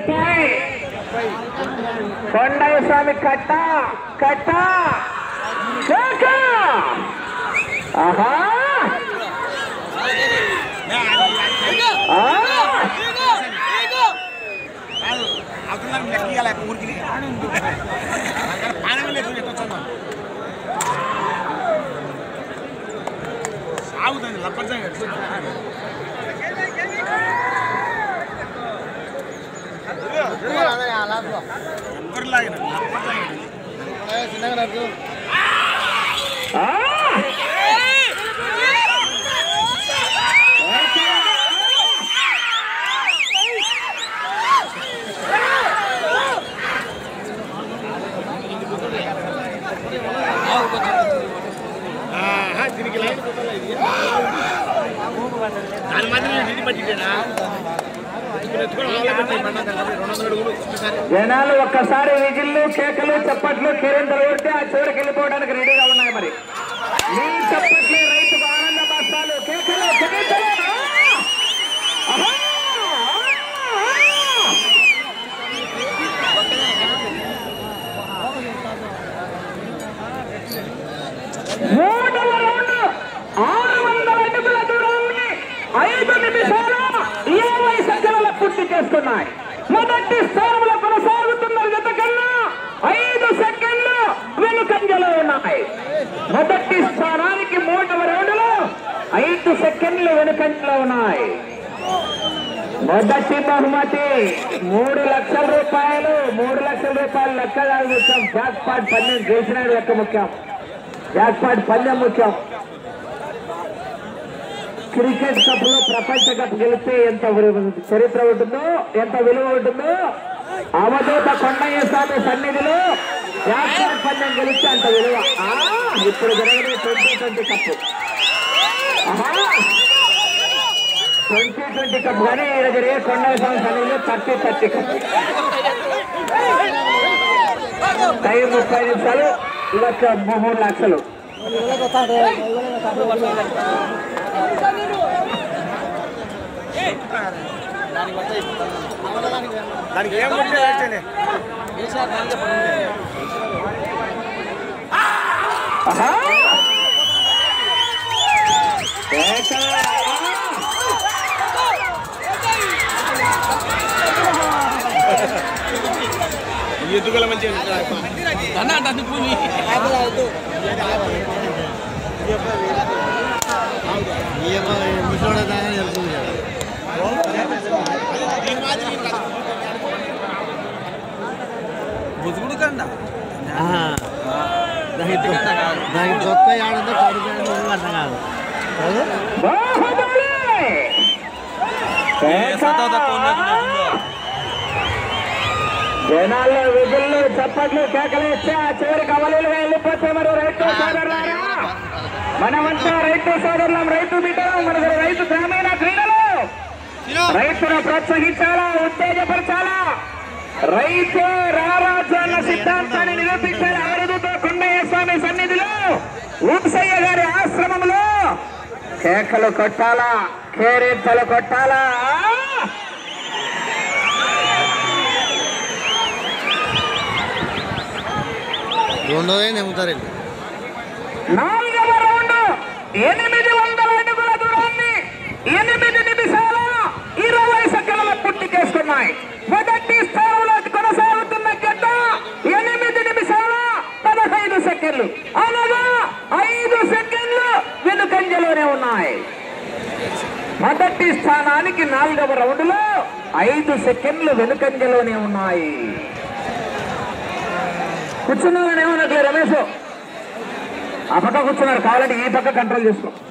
ముప్పై కొండయ్య స్వామి కట్ట కట్ట కేక ఆహా ఆ! అవుతున్నాను లెక్క ఇవ్వాలి ఊరికి పానమే లేదు ఎట్టొచ్చాను సాగుతుంది లప్పంచంగా ఎవరు లాగిన ఆ! దీనికి లైన్ కొట్టాలి ఇది. దాని మధ్య నేను ఇది పట్టింటేనా ఇప్పుడు ఎత్తుకొని లోపల పెట్టి పడ్డా కాబట్టి రెండు వందల అడుగులు ఒకసారి జనాలు ఒక్కసారి విజిల్లు కేకలు చప్పట్లు కేరింతలు కొడితే ఆ చివరికి వెళ్ళిపోవడానికి రెడీగా ఉన్నాయి మరి మీ చప్పట్లే రైతుకు ఆనంద బాష్పాలు కేకలు కేరింతలు ఆ! ఆహా! ఆ! మూడవ రౌండ్ ఆరు వందల అడుగుల దూరాన్ని ఐదు నిమిషాల ఇరవై సెకండ్ల పూర్తి చేసుకున్నాయి మొదటి స్థానంలో కొనసాగుతున్న జత కన్నా ఐదు సెకండ్లు వెనుకంజలో ఉన్నాయి మొదటి స్థానానికి మూడవ రౌండ్లో ఐదు సెకండ్లు వెనుకంజలో ఉన్నాయి మొదటి బహుమతి మూడు లక్షల రూపాయలు మూడు లక్షల రూపాయలు లెక్క కాదు ముఖ్యం జాక్ పాట్ పందెం గెలిచినాడు లెక్క ముఖ్యం జాక్ పాట్ పందెం ముఖ్యం క్రికెట్ కప్ లో ప్రపంచ కప్ గెలిస్తే ఎంత విలువ- చరిత్ర ఉంటుందో ఎంత విలువ ఉంటుందో అవధూత కొండయ్య స్వామి సన్నిధిలో జాక్ పాట్ పందెం గెలిస్తే అంత విలువ ఆ, ఇప్పుడు జరగడే twenty twenty cup twenty twenty cup కానీ ఈడ జరిగే కొండయ్య స్వామి సన్నిధిలో థర్టీ థర్టీ కప్ టైం ముప్పై నిమిషాలు లక్ష మూడు లక్షలు దానికి ఏం కొట్టే వేస్తేనే ఆహా! ఏక! ఈ ఎద్దుగల మంచి దానికి దొక్క ఆడంతో పడిపోయింది అర్థం కాదు బాహుబలి! ఏక! జనాల్లో విధుల్లో చప్పట్లు కేకలేస్తే ఆ చివరి కవలీలుగా వెళ్ళిపోతే మరి రైతు సోదరులారా మనమంతా రైతు సోదరులం రైతు బిడ్డలం మన రైతు గ్రామీణ క్రీడలు రైతును ప్రోత్సహించాలా ఉత్తేజపరచాలా రైతే రారాజు అన్న సిద్ధాంతాన్ని నిరూపించాలి ఆరుదుతో కొండయ్య స్వామి సన్నిధిలో ఊసయ్య గారి ఆశ్రమంలో కేకలు కొట్టాలా కేరింతలు కొట్టాలా రెండోదే నెమ్ముతారు నాలుగవ రౌండ్ ఎనిమిది వందల అడుగుల దూరాన్ని ఎనిమిది నిమిషాల ఇరవై సెకండ్ల పూర్తి చేసుకున్నాయి మొదటి స్థానంలో కొనసాగుతున్న గడ్డ ఎనిమిది నిమిషాల పదహైదు సెకండ్లు అనగా ఐదు సెకండ్లు వెనుకంజలోనే ఉన్నాయి మొదటి స్థానానికి నాలుగవ రౌండ్లో ఐదు సెకండ్లు వెనుకంజలోనే ఉన్నాయి కూర్చున్నారని ఏమన్నట్లే రమేష్ ఆ పక్క కూర్చున్నారు కావాలంటే ఈ పక్క కంట్రోల్ చేసుకో